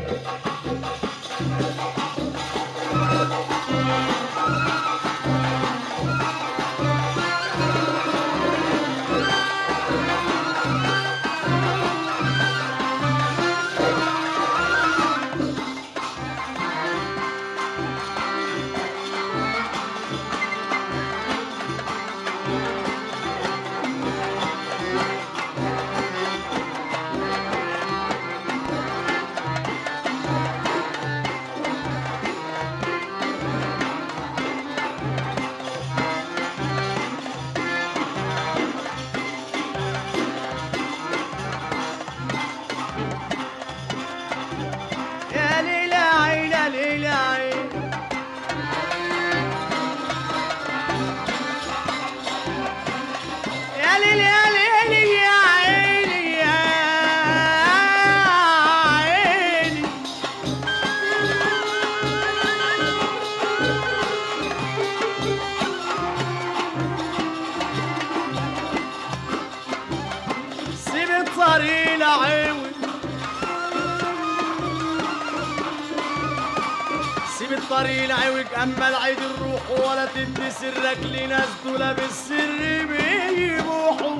يا ليلى عين يا ليلى عين يا ليلى يا ليلى يا عيني يا عيني سيب الطريق لعوي سيب الطريق العوج اما العيد الروح ولا تدي سرك لناس دول بالسر بيبوحوا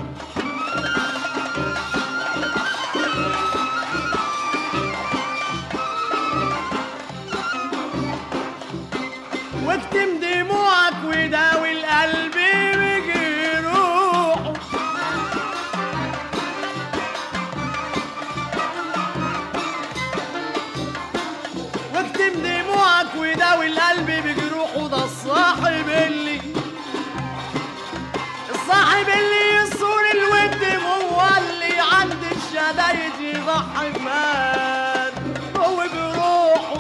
واكتم دموعك وداوي القلب بجروحه واكتم دموعك وداوي القلب بجروحه ده الصاحب اللي الصاحب اللي يصون الود هو اللي عند الشدايد يضحي بمال هو بروحه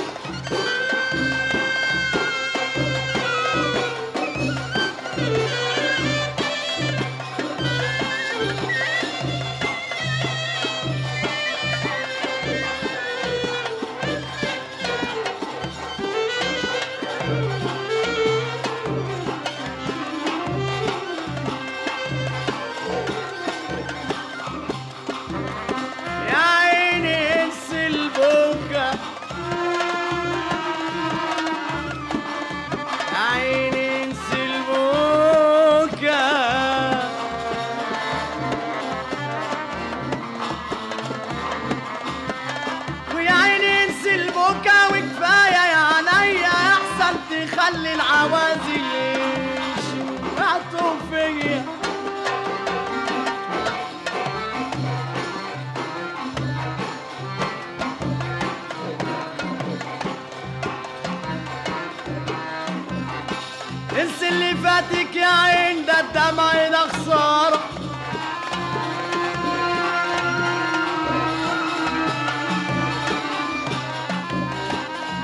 يا عيني انسي البكا يا عيني انسي البكا ويا عيني انسي البكا وكفايه يا عينيا احسن تخلي العوازل يشبعتوا فيا انسى اللي فاتك يا عين ده الدمع ده خسارة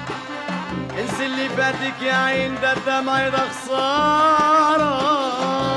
انسى اللي فاتك يا عين ده الدمع ده خسارة